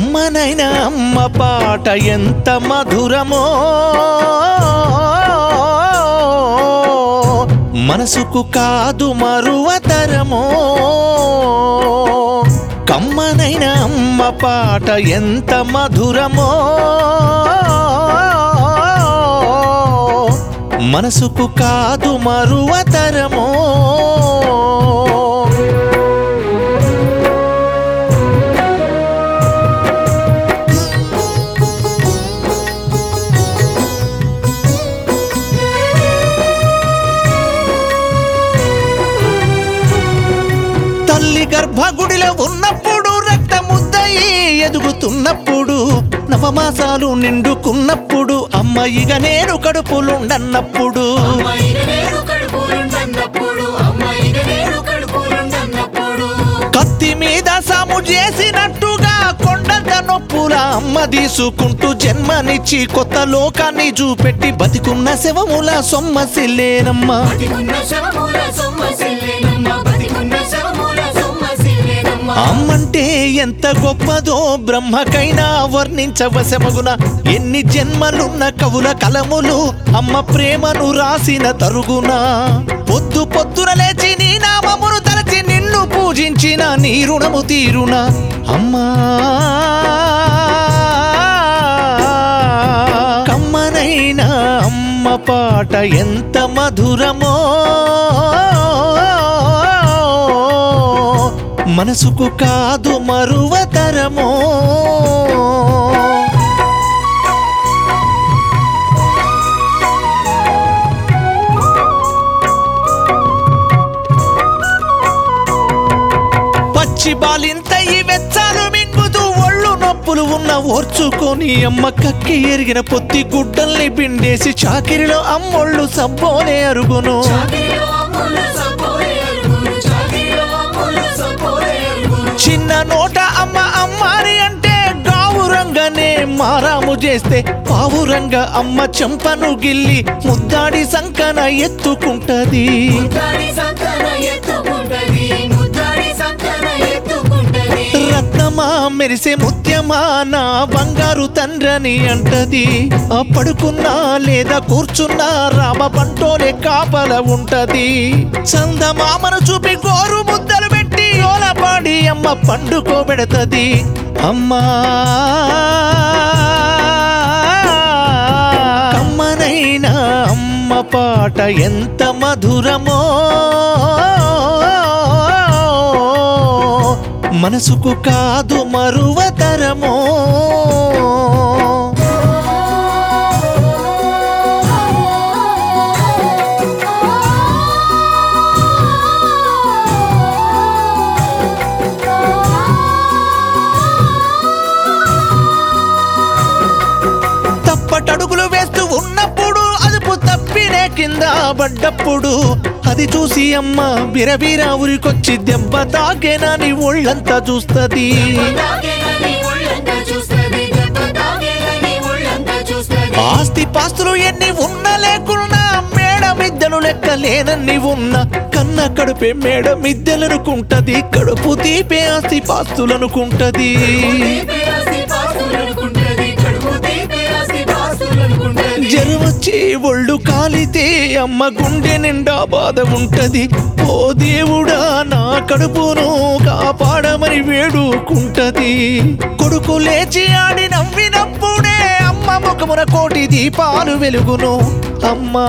కమ్మనైన అమ్మ పాట ఎంత మధురమో మనసుకు కాదు మరువతరమో కమ్మనైన అమ్మ పాట ఎంత మధురమో మనసుకు కాదు మరువతరమో తల్లి గర్భగుడిలో ఉన్నప్పుడు రక్తముద్దయి ఎదుగుతున్నప్పుడు నవమాసాలు నిండుకున్నప్పుడు అమ్మ ఇక నేను కడుపులుండన్నప్పుడు అమ్మాయిగా నేను కడుపులుండన్నప్పుడు అమ్మాయిగా నేను కడుపులుండన్నప్పుడు కత్తి మీద సాము చేసినట్టుగా కొండంత నొప్పుల అమ్మ తీసుకుంటూ జన్మనిచ్చి కొత్త లోకాన్ని చూపెట్టి బతికున్న శవముల సొమ్మసిల్లేనమ్మా బతికున్న శవముల సొమ్మసిల్లేనమ్మ బతికున్న శవముల సొమ్మసిల్లేనమ్మ అమ్మంటే ఎంత గొప్పదో బ్రహ్మకైనా వర్ణించవశమగున ఎన్ని జన్మలున్న కవుల కలములు అమ్మ ప్రేమను రాసిన తరుగున పొద్దు పొద్దున లేచి నీ నామమును తలచి నిన్ను పూజించిన నీ రుణము తీరున అమ్మా కమ్మనైనా అమ్మ పాట ఎంత మధురమో మనసుకు కాదు మరువతరమో పచ్చి బాలింత ఈ వెచ్చాలు మింగుతూ ఒళ్ళు నొప్పులు ఉన్న ఓర్చుకొని అమ్మ కక్కి ఎరిగిన పొత్తి గుడ్డల్ని పిండేసి చాకిరిలో అమ్మొళ్ళు సబ్బోనే అరుగును చాకిరిలో అమ్ముల సపోలే అరుగును చాకిరిలో అమ్ముల సపోలే అరుగును చిన్న నోట అమ్మ అమ్మాని అంటే గావురంగానే మారాము చేస్తే పావురంగా అమ్మ చెంపను గిల్లి ముద్దాడి సంకన ఎత్తుకుంటది ముద్దాడి సంకన ఎత్తుకుంటది ముద్దాడి సంకన ఎత్తుకుంటది రత్నమా మెరిసే ముత్యమా నా బంగారు తండ్రని అంటది ఆ పడుకున్నా లేదా కూర్చున్నా రామ పంటోలే కాపల ఉంటది చందమామను చూపి గోరు ముద్దలు పెట్టి ఓలపాడి అమ్మ పండుకోబెడతది అమ్మా కమ్మనైనా అమ్మ పాట ఎంత మధురమో మనసుకు కాదు మరువతరమో తప్పటడుగులు వేస్తూ ఉన్నప్పుడు అదుపు తప్పినే కింద పడ్డప్పుడు అది చూసి అమ్మ బిరబీర ఉరికొచ్చి దెబ్బ తాకేనని ఒళ్ళంతా చూస్తది తాగేనని ఒళ్ళంతా చూస్తది దెబ్బ తాగేనని ఒళ్ళంతా చూస్తది ఆస్తి పాస్తులు ఎన్ని ఉన్నా లేకున్నా మేడ మిద్దెలు లెక్క లేనన్ని ఉన్నా కన్న కడుపే మేడ మిద్దెలనుకుంటది కడుపు తీపే ఆస్తి పాస్తులనుకుంటది తీపి ఆస్తి పాస్తులనుకుంటది కడుపు తీపి ఆస్తి పాస్తులనుకుంటది జరవచ్చి ఒళ్ళు కాలితే అమ్మ గుండె నిండా బాధ ఉంటది ఓ దేవుడా నా కడుపును కాపాడమని వేడుకుంటది కొడుకు లేచి ఆడి నవ్వినప్పుడే అమ్మ ముఖమున కోటి దీపాలు వెలుగును అమ్మా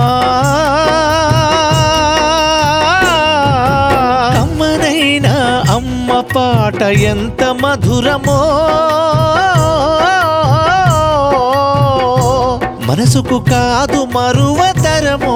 అమ్మనైనా అమ్మ పాట ఎంత మధురమో మనసుకు కాదు మరువతరమో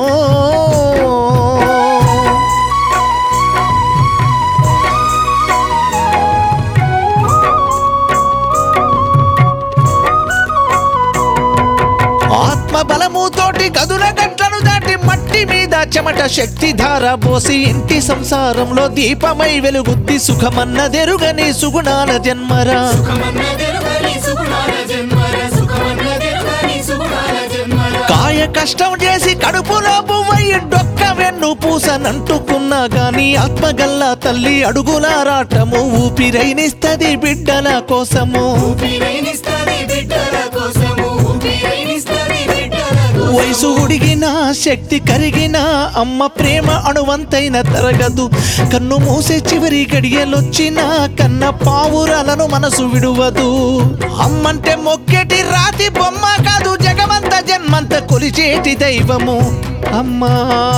ఆత్మ బలముతోటి గదుల గట్లను దాటి మట్టి మీద చెమట శక్తి ధార పోసి ఇంటి సంసారంలో దీపమై వెలుగుద్ది సుఖమన్నదెరుగని సుగుణాల జన్మరా సుఖమన్నదెరుగని సుగుణాల జన్మర సుఖమన్నదెరుగని సుగుణాల జన్మర కాయ కష్టం చేసి కడుపులో పువ్వయ్యి డొక్క వెన్ను పూసనంటుకున్నా గాని ఆత్మగల్లా తల్లి అడుగులారాటము ఊపిరైనిస్తది బిడ్డల కోసము ఊపిరైనిస్తది బిడ్డల కోసము ఊపిరైనిస్తది బిడ్డల కోసము వయసు ఉడిగినా శక్తి కరిగినా అమ్మ ప్రేమ అణువంతైన తరగదు కన్ను మూసే చివరి గడియలొచ్చినా కన్న పావురాలను మనసు విడువదు అమ్మంటే మొక్కేటి రాతి బొమ్మ కాదు జగమంత జన్మంత కొలిచేటి దైవము అమ్మా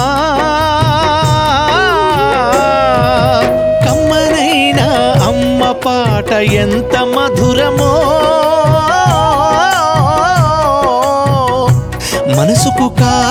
కమ్మనైనా అమ్మ పాట ఎంత మధురమో మనసుకు కా